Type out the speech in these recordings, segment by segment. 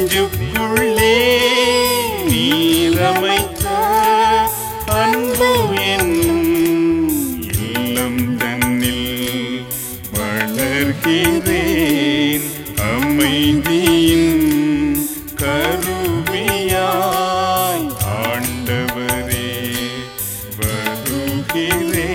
நெஞ்சுக்குள்ளே நீரமைத்த அன்பு என்னும் இல்லம் தன்னில் வளர்கிறேன் அமைதியின் கருவியாய் ஆண்டவரே வருகிறேன்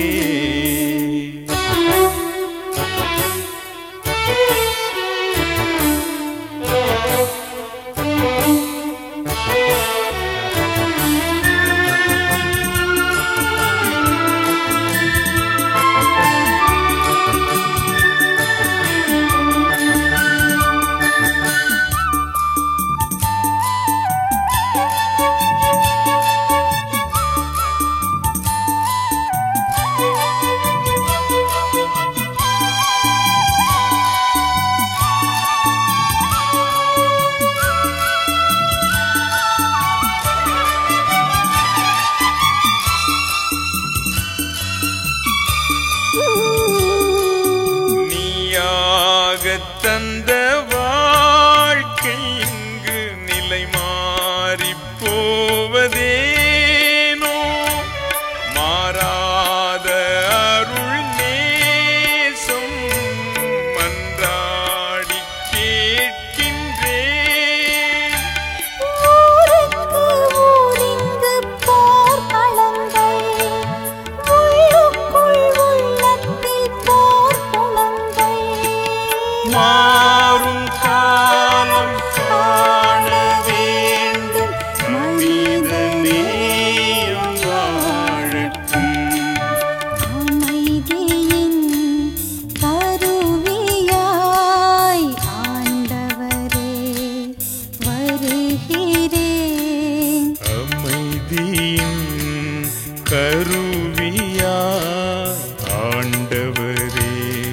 நீயாகத் தந்த வாழ்க்கை இங்கு நிலை மாறிப் போவதேனோ மாறாத அருள் நேசம் மன்றாடி கேட்கின்றேன் ஊருக்கு ஊரிங்கு போர் களங்கள் உள்ளுக்குள் உள்ளத்தில் போர் குணங்கள் மாறும் காலம் காண வேண்டும் மனிதநேயம் வாழட்டும் அமைதியின் கருவியாய் ஆண்டவரே வருகிறேன் அமைதியின் கருவியாய் ஆண்டவரே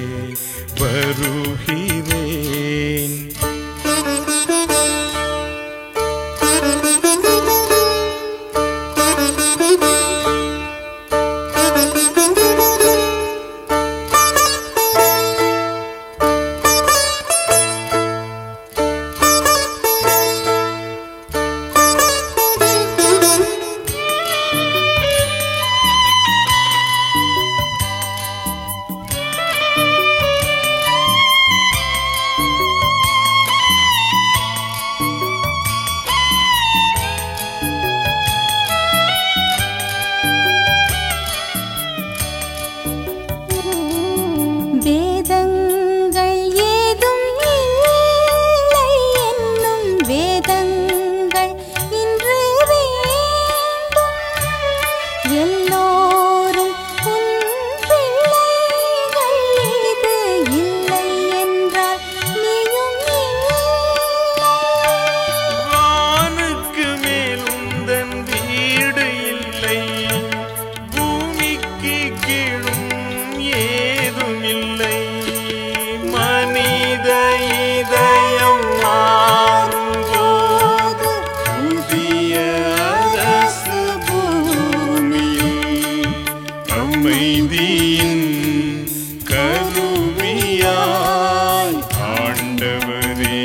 வருகிறேன் வேதங்கள் ஏதும் இல்லை என்னும் வேதங்கள் இன்று வேண்டும் எல்லோரும் உன் பிள்ளைகள் இது இல்லை என்றால் நீயும் இல்லை வானுக்கு மேல் உந்தன் வீடு இல்லை பூமிக்கு கீழும் ஏதும் இல்லை மனித இதயம் மாறும்போது புதிய அரசு பூமியில் அமைதியின் கருவியாய் ஆண்டவரே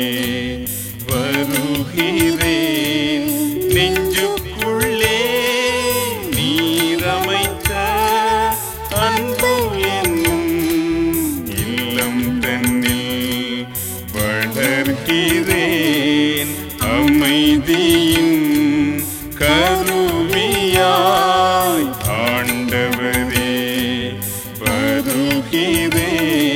வருகிறேன் நெஞ்சுக்குள்ளே நீரமைத்த அன்பு என்னும் இல்லம் தன்னில் வளர்கிறேன் அமைதியின் கருவியாய் ஆண்டவரே வருகிறேன்